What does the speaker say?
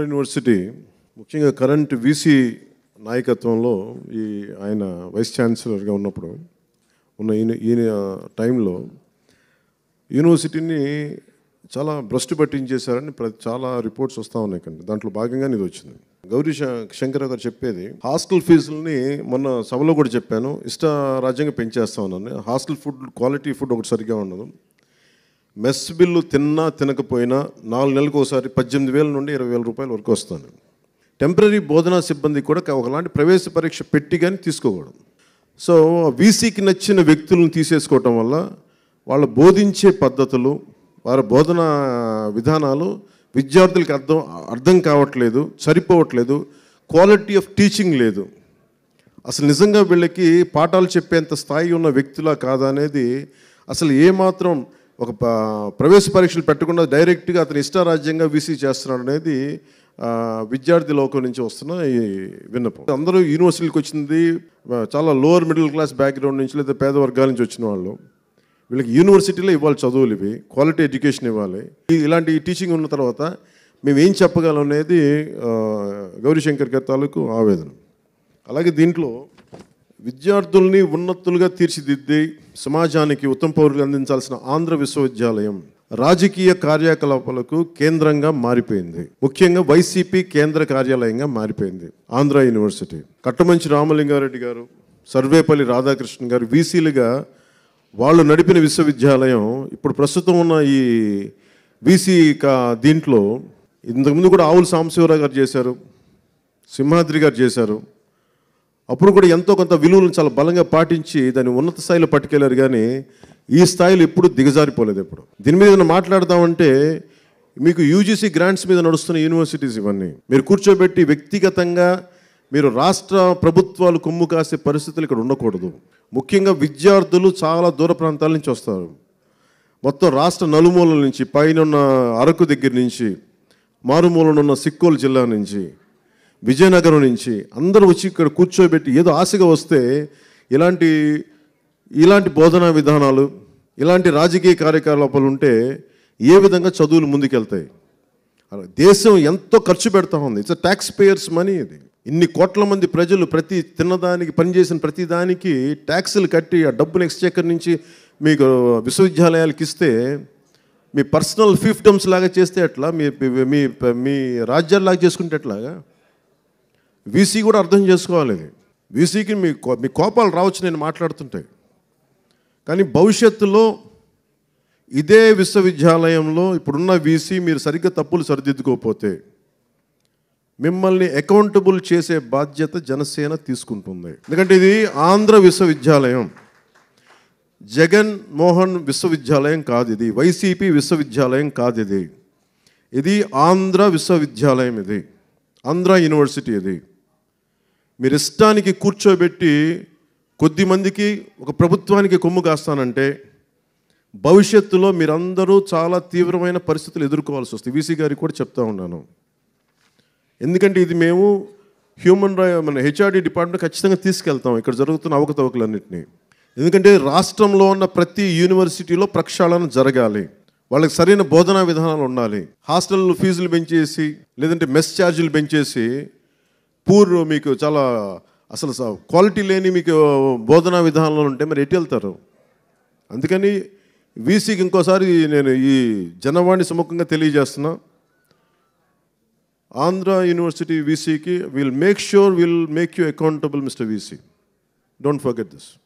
university ముఖ్యంగా current VC నాయకత్వంలో ఈ ఆయన వైస్ ఛాన్సలర్గా ఉన్నప్పుడు ఉన్న ఈయన ఈయన టైంలో యూనివర్సిటీని చాలా భ్రష్టు పట్టించేశారని ప్ర చాలా రిపోర్ట్స్ వస్తూ ఉన్నాయి కండి దాంట్లో భాగంగానే ఇది వచ్చింది గౌరీ శ- శంకర్ గారు చెప్పేది హాస్టల్ ఫీజులని మొన్న సభలో కూడా చెప్పాను ఇష్ట రాజ్యంగా పెంచేస్తా ఉన్నాను హాస్టల్ ఫుడ్ క్వాలిటీ ఫుడ్ ఒకటి సరిగ్గా ఉండదు మెస్ బిల్లు తిన్నా తినకపోయినా నాలుగు నెలలకు ఒకసారి పద్దెనిమిది వేల నుండి ఇరవై వేల రూపాయల వరకు వస్తుంది టెంపరీ బోధనా సిబ్బంది కూడా ఒకలాంటి ప్రవేశ పరీక్ష పెట్టి కానీ తీసుకోకూడదు సో వీసీకి నచ్చిన వ్యక్తులను తీసేసుకోవటం వల్ల వాళ్ళు బోధించే పద్ధతులు వారి బోధన విధానాలు విద్యార్థులకు అర్థం అర్థం కావట్లేదు సరిపోవట్లేదు క్వాలిటీ ఆఫ్ టీచింగ్ లేదు అసలు నిజంగా వీళ్ళకి పాఠాలు చెప్పేంత స్థాయి ఉన్న వ్యక్తులా కాదా అనేది అసలు ఏమాత్రం ఒక ప- ప్రవేశ పరీక్షలు పెట్టకుండా డైరెక్ట్గా అతని ఇష్టారాజ్యంగా వీసీ చేస్తున్నాడు అనేది ఆ, విద్యార్థి లోకం నుంచి వస్తున్న ఈ విన్నపం అందరూ యూనివర్సిటీకి వచ్చింది ఆ, చాలా లోవర్ మిడిల్ క్లాస్ బ్యాక్గ్రౌండ్ నుంచి లేదా పేద వర్గాల నుంచి వచ్చిన వాళ్ళు వీళ్ళకి యూనివర్సిటీలో ఇవ్వాలి చదువులు ఇవి క్వాలిటీ ఎడ్యుకేషన్ ఇవ్వాలి ఈ- ఇలాంటి టీచింగ్ ఉన్న తర్వాత మేము ఏం చెప్పగలం అనేది ఆ, గౌరీశంకర్ గారి తాలూకు ఆవేదన అలాగే దీంట్లో విద్యార్థుల్ని ఉన్నతులుగా తీర్చిదిద్ది సమాజానికి ఉత్తమ పౌరులు అందించాల్సిన ఆంధ్ర విశ్వవిద్యాలయం రాజకీయ కార్యకలాపాలకు కేంద్రంగా మారిపోయింది ముఖ్యంగా వైసీపీ కేంద్ర కార్యాలయంగా మారిపోయింది ఆంధ్ర యూనివర్సిటీ కట్టమంచి రామలింగారెడ్డి గారు సర్వేపల్లి రాధాకృష్ణ గారు వీసీలుగా వాళ్ళు నడిపిన విశ్వవిద్యాలయం ఇప్పుడు ప్రస్తుతం ఉన్న ఈ వీసీ కా దీంట్లో ఇంతకుముందు కూడా ఆవుల సాంబశివరావు గారు చేశారు సింహాద్రి గారు చేశారు అప్పుడు కూడా ఎంతో కొంత విలువలను చాలా బలంగా పాటించి దాన్ని ఉన్నత స్థాయిలో పట్టుకెళ్ళారు కానీ ఈ స్థాయిలో ఎప్పుడు దిగజారిపోలేదు ఎప్పుడు దీని మీద ఏదైనా మాట్లాడదామంటే మీకు యూజీసీ గ్రాంట్స్ మీద నడుస్తున్న యూనివర్సిటీస్ ఇవన్నీ మీరు కూర్చోబెట్టి వ్యక్తిగతంగా మీరు రాష్ట్ర ప్రభుత్వాలు కొమ్ము కాసే పరిస్థితులు ఇక్కడ ఉండకూడదు ముఖ్యంగా విద్యార్థులు చాలా దూర ప్రాంతాల నుంచి వస్తారు మొత్తం రాష్ట్ర నలుమూలల నుంచి పైన ఉన్న అరకు దగ్గర నుంచి మారుమూలన ఉన్న సిక్కోలు జిల్లా నుంచి విజయనగరం నుంచి అందరూ వచ్చి ఇక్కడ కూర్చోబెట్టి ఏదో ఆశగా వస్తే ఇలాంటి ఇలాంటి బోధనా విధానాలు ఇలాంటి రాజకీయ కార్యకలాపాలు ఉంటే ఏ విధంగా చదువులు ముందుకెళ్తాయి అలా దేశం ఎంతో ఖర్చు పెడతా ఉంది ఇట్స్ ట్యాక్స్ పేయర్స్ మనీ ఇది ఇన్ని కోట్ల మంది ప్రజలు ప్రతి తిన్నదానికి పనిచేసిన ప్రతి దానికి ట్యాక్సులు కట్టి ఆ డబ్బులు ఎక్స్చేకర్ నుంచి మీకు విశ్వవిద్యాలయాలకు ఇస్తే మీ పర్సనల్ ఫిఫ్టమ్స్ లాగా చేస్తే ఎట్లా మీ మీ మీ రాజ్యాల్లాగా చేసుకుంటే ఎట్లాగా వీసీ కూడా అర్థం చేసుకోవాలి ఇది వీసీకి మీ కో- మీ కోపాలు రావచ్చు నేను మాట్లాడుతుంటే కానీ భవిష్యత్తులో ఇదే విశ్వవిద్యాలయంలో ఇప్పుడున్న వీసీ మీరు సరిగ్గా తప్పులు సరిదిద్దుకోకపోతే మిమ్మల్ని అకౌంటబుల్ చేసే బాధ్యత జనసేన తీసుకుంటుంది ఎందుకంటే ఇది ఆంధ్ర విశ్వవిద్యాలయం జగన్ మోహన్ విశ్వవిద్యాలయం కాదు ఇది వైసీపీ విశ్వవిద్యాలయం కాదు ఇది ఇది ఆంధ్ర విశ్వవిద్యాలయం ఇది ఆంధ్ర యూనివర్సిటీ ఇది మీరు ఇష్టానికి కూర్చోబెట్టి కొద్ది మందికి ఒక ప్రభుత్వానికి కొమ్ము కాస్తానంటే భవిష్యత్తులో మీరందరూ చాలా తీవ్రమైన పరిస్థితులు ఎదుర్కోవాల్సి వస్తుంది వీసీ గారికి కూడా చెప్తా ఉన్నాను ఎందుకంటే ఇది మేము హ్యూమన్ రై మన హెచ్ఆర్డి డిపార్ట్మెంట్ ఖచ్చితంగా తీసుకెళ్తాం ఇక్కడ జరుగుతున్న అవకతవకలన్నింటినీ ఎందుకంటే రాష్ట్రంలో ఉన్న ప్రతి యూనివర్సిటీలో ప్రక్షాళన జరగాలి వాళ్ళకి సరైన బోధనా విధానాలు ఉండాలి హాస్టల్ ఫీజులు పెంచేసి లేదంటే మెస్ ఛార్జీలు పెంచేసి పూర్ మీకు చాలా అసలు స- క్వాలిటీ లేని మీకు బోధనా విధానాలు ఉంటే మరి ఎటు వెళ్తారు అందుకని వీసీకి ఇంకోసారి నేను ఈ జనవాణి సముఖంగా తెలియజేస్తున్నా ఆంధ్ర యూనివర్సిటీ వీసీకి will make sure will make you accountable mister VC don't forget this